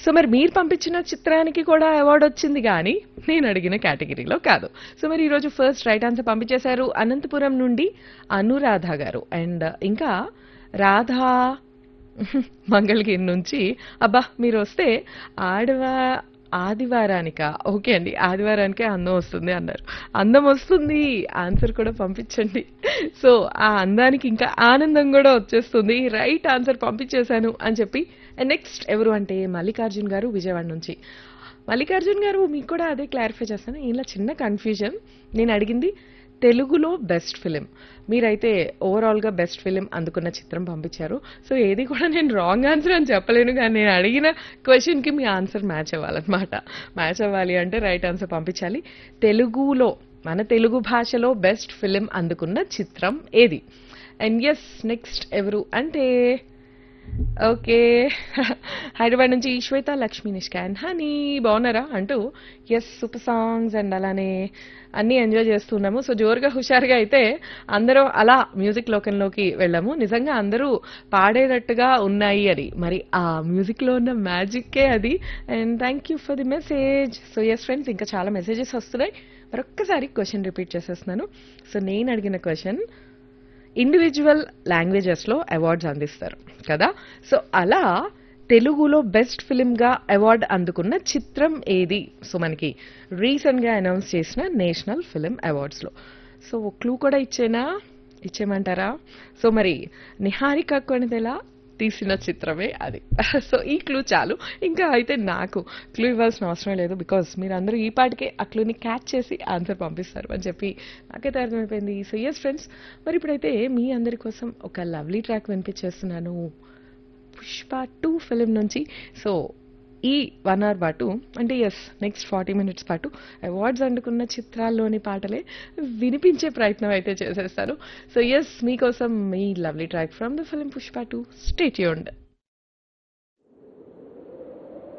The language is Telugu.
సో మరి మీరు పంపించిన చిత్రానికి కూడా అవార్డు వచ్చింది కానీ నేను అడిగిన కేటగిరీలో కాదు సో మరి ఈరోజు ఫస్ట్ రైట్ ఆన్సర్ పంపించేశారు అనంతపురం నుండి అనురాధ గారు అండ్ ఇంకా రాధా మంగళగిరి నుంచి అబ్బా మీరు వస్తే ఆడవా ఆదివారానిక ఓకే అండి ఆదివారానికే అందం వస్తుంది అన్నారు అందం వస్తుంది ఆన్సర్ కూడా పంపించండి సో ఆ అందానికి ఇంకా ఆనందం కూడా వచ్చేస్తుంది రైట్ ఆన్సర్ పంపించేశాను అని చెప్పి నెక్స్ట్ ఎవరు అంటే మల్లికార్జున్ గారు విజయవాడ నుంచి మల్లికార్జున్ గారు మీకు కూడా అదే క్లారిఫై చేస్తాను ఇలా చిన్న కన్ఫ్యూజన్ నేను అడిగింది తెలుగులో బెస్ట్ ఫిలిం మీరైతే ఓవరాల్గా బెస్ట్ ఫిలిం అందుకున్న చిత్రం పంపించారు సో ఏది కూడా నేను రాంగ్ ఆన్సర్ అని చెప్పలేను కానీ నేను అడిగిన క్వశ్చన్కి మీ ఆన్సర్ మ్యాచ్ అవ్వాలన్నమాట మ్యాచ్ అవ్వాలి అంటే రైట్ ఆన్సర్ పంపించాలి తెలుగులో మన తెలుగు భాషలో బెస్ట్ ఫిలిం అందుకున్న చిత్రం ఏది అండ్ ఎస్ నెక్స్ట్ ఎవరు అంటే ఓకే హైదరాబాద్ నుంచి శ్వేత లక్ష్మి నిష్కాన్ హనీ బాగున్నారా అంటూ ఎస్ సూపర్ సాంగ్స్ అండ్ అలానే అన్నీ ఎంజాయ్ చేస్తున్నాము సో జోరుగా హుషారుగా అయితే అందరూ అలా మ్యూజిక్ లోకంలోకి వెళ్ళాము నిజంగా అందరూ పాడేటట్టుగా ఉన్నాయి అది మరి ఆ మ్యూజిక్లో ఉన్న మ్యాజిక్కే అది and thank you for the message so yes friends ఇంకా చాలా మెసేజెస్ వస్తున్నాయి మరొక్కసారి క్వశ్చన్ రిపీట్ చేసేస్తున్నాను సో నేను అడిగిన క్వశ్చన్ ఇండివిజువల్ లాంగ్వేజెస్లో అవార్డ్స్ అందిస్తారు కదా సో అలా తెలుగులో బెస్ట్ ఫిలింగా అవార్డు అందుకున్న చిత్రం ఏది సో మనకి రీసెంట్గా అనౌన్స్ చేసిన నేషనల్ ఫిలిం అవార్డ్స్లో సో క్లూ కూడా ఇచ్చేనా ఇచ్చేయమంటారా సో మరి నిహారిక కొనిదెలా తీసిన చిత్రమే అది సో ఈ క్లూ చాలు ఇంకా అయితే నాకు క్లూ ఇవ్వాల్సిన అవసరం లేదు బికాస్ మీరు అందరూ ఈ పాటికే ఆ క్లూని క్యాచ్ చేసి ఆన్సర్ పంపిస్తారు అని చెప్పి నాకైతే అర్థమైపోయింది సో ఎస్ ఫ్రెండ్స్ మరి ఇప్పుడైతే మీ అందరి కోసం ఒక లవ్లీ ట్రాక్ వినిపించేస్తున్నాను పుష్ప టూ ఫిలిం నుంచి సో ఈ వన్ అవర్ పాటు అంటే ఎస్ నెక్స్ట్ ఫార్టీ మినిట్స్ పాటు అవార్డ్స్ అందుకున్న చిత్రాల్లోని పాటలే వినిపించే ప్రయత్నం అయితే చేసేస్తాను సో ఎస్ మీకోసం మీ lovely track from the film Pushpa two stay tuned